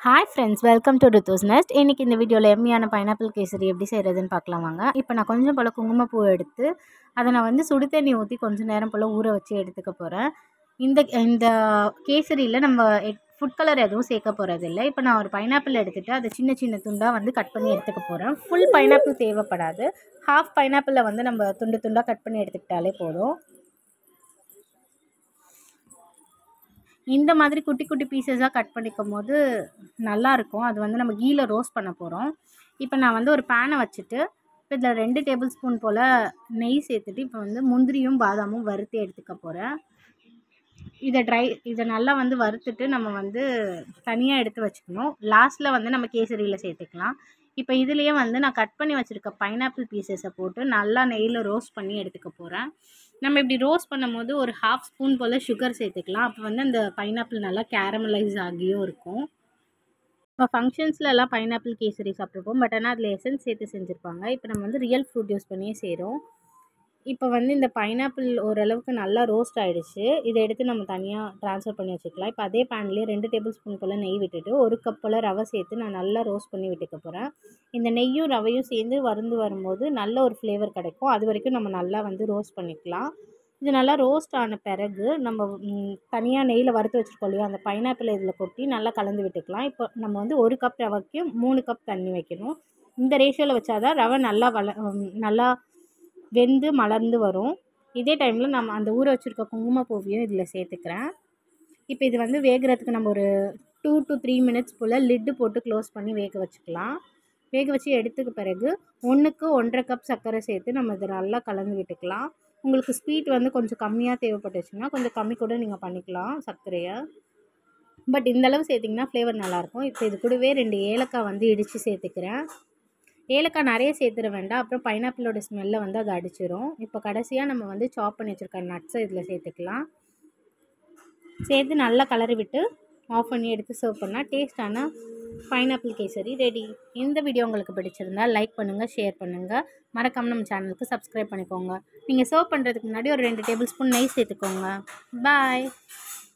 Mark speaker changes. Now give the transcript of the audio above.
Speaker 1: hi friends welcome to Rithu's nest இன்றைக்கி இந்த வீடியோவில் எம்மியான பைனாப்பிள் கேசரி எப்படி செய்கிறதுன்னு பார்க்கலாம் வாங்க இப்போ நான் கொஞ்சம் போல் குங்குமப்பூ எடுத்து அதை நான் வந்து சுடு தண்ணி ஊற்றி கொஞ்சம் நேரம் போல் ஊற வச்சு எடுத்துக்க போகிறேன் இந்த இந்த கேசரியில் நம்ம ஃபுட் கலர் எதுவும் சேர்க்க போகிறதில்ல இப்போ நான் ஒரு பைனாப்பிள் எடுத்துகிட்டு அதை சின்ன சின்ன துண்டாக வந்து கட் பண்ணி எடுத்துக்க போகிறேன் ஃபுல் பைனாப்பிள் தேவைப்படாது ஹாஃப் பைனாப்பிளில் வந்து நம்ம துண்டு துண்டாக கட் பண்ணி எடுத்துக்கிட்டாலே போதும் இந்த மாதிரி குட்டி குட்டி பீசஸாக கட் பண்ணிக்கும் போது நல்லாயிருக்கும் அது வந்து நம்ம கீழே ரோஸ்ட் பண்ண போகிறோம் இப்போ நான் வந்து ஒரு பேனை வச்சுட்டு இப்போ இதில் ரெண்டு டேபிள் ஸ்பூன் போல் நெய் சேர்த்துட்டு இப்போ வந்து முந்திரியும் பாதாமும் வறுத்து எடுத்துக்க போகிறேன் இதை ட்ரை இதை நல்லா வந்து வறுத்துட்டு நம்ம வந்து தனியாக எடுத்து வச்சுக்கணும் லாஸ்ட்டில் வந்து நம்ம கேசரியில் சேர்த்துக்கலாம் இப்போ இதுலேயே வந்து நான் கட் பண்ணி வச்சுருக்க பைனாப்பிள் பீசஸை போட்டு நல்லா நெய்யில் ரோஸ்ட் பண்ணி எடுத்துக்க போகிறேன் நம்ம இப்படி ரோஸ்ட் பண்ணும்போது ஒரு ஹாஃப் ஸ்பூன் போல் சுகர் சேர்த்துக்கலாம் அப்போ வந்து அந்த பைனாப்பிள் நல்லா கேரமலைஸ் ஆகியும் இருக்கும் இப்போ ஃபங்க்ஷன்ஸ்லலாம் பைனாப்பிள் கேசரி சாப்பிட்ருப்போம் பட் ஆனால் அதில் எசன்ஸ் சேர்த்து செஞ்சுருப்பாங்க இப்போ நம்ம வந்து ரியல் ஃப்ரூட் யூஸ் பண்ணியே செய்கிறோம் இப்போ வந்து இந்த பைனாப்பிள் ஓரளவுக்கு நல்லா ரோஸ்ட் ஆகிடுச்சு இதை எடுத்து நம்ம தனியாக ட்ரான்ஸ்ஃபர் பண்ணி வச்சுக்கலாம் இப்போ அதே பேன்லேயே ரெண்டு டேபிள் ஸ்பூன் போல் நெய் விட்டுட்டு ஒரு கப் போல் ரவை சேர்த்து நான் நல்லா ரோஸ்ட் பண்ணி விட்டுக்க போகிறேன் இந்த நெய்யும் ரவையும் சேர்ந்து வருந்து வரும்போது நல்ல ஒரு ஃப்ளேவர் கிடைக்கும் அது வரைக்கும் நம்ம நல்லா வந்து ரோஸ்ட் பண்ணிக்கலாம் இது நல்லா ரோஸ்ட் ஆன பிறகு நம்ம தனியாக நெய்யில் வறுத்து வச்சுருக்கோம் இல்லையா அந்த பைனாப்பிள் இதில் கொட்டி நல்லா கலந்து விட்டுக்கலாம் இப்போ நம்ம வந்து ஒரு கப் ரவைக்கு மூணு கப் தண்ணி வைக்கணும் இந்த ரேஷியோவில் வச்சாதான் ரவை நல்லா வள நல்லா வெந்து மலர்ந்து வரும் இதே டைமில் நம்ம அந்த ஊற வச்சுருக்க குங்குமப்பூவையும் இதில் சேர்த்துக்கிறேன் இப்போ இது வந்து வேகிறதுக்கு நம்ம ஒரு டூ டு த்ரீ மினிட்ஸ் போல் லிட்டு போட்டு க்ளோஸ் பண்ணி வேக வச்சுக்கலாம் வேக வச்சு எடுத்துக்க பிறகு ஒன்றுக்கு ஒன்றரை கப் சர்க்கரை சேர்த்து நம்ம இதை நல்லா கலந்து விட்டுக்கலாம் உங்களுக்கு ஸ்வீட் வந்து கொஞ்சம் கம்மியாக தேவைப்பட்டுச்சுன்னா கொஞ்சம் கம்மி கூட நீங்கள் பண்ணிக்கலாம் சர்க்கரையை பட் இந்தளவு சேர்த்திங்கன்னா ஃப்ளேவர் நல்லாயிருக்கும் இப்போ இது கூடவே ரெண்டு ஏலக்காய் வந்து இடித்து சேர்த்துக்கிறேன் ஏலக்காய் நிறைய சேர்த்துட வேண்டாம் அப்புறம் பைனாப்பிளோட ஸ்மெல்லை வந்து அதை அடிச்சிடும் இப்போ கடைசியாக நம்ம வந்து சாப் பண்ணி வச்சுருக்க நட்ஸை இதில் சேர்த்துக்கலாம் சேர்த்து நல்லா கலரி விட்டு ஆஃப் பண்ணி எடுத்து சர்வ் பண்ணால் டேஸ்டான பைனாப்பிள் கேசரி ரெடி இந்த வீடியோ உங்களுக்கு பிடிச்சிருந்தா லைக் பண்ணுங்கள் ஷேர் பண்ணுங்கள் மறக்காமல் நம்ம சேனலுக்கு சப்ஸ்கிரைப் பண்ணிக்கோங்க நீங்கள் சர்வ் பண்ணுறதுக்கு முன்னாடி ஒரு ரெண்டு டேபிள் ஸ்பூன் நெய் சேர்த்துக்கோங்க பாய்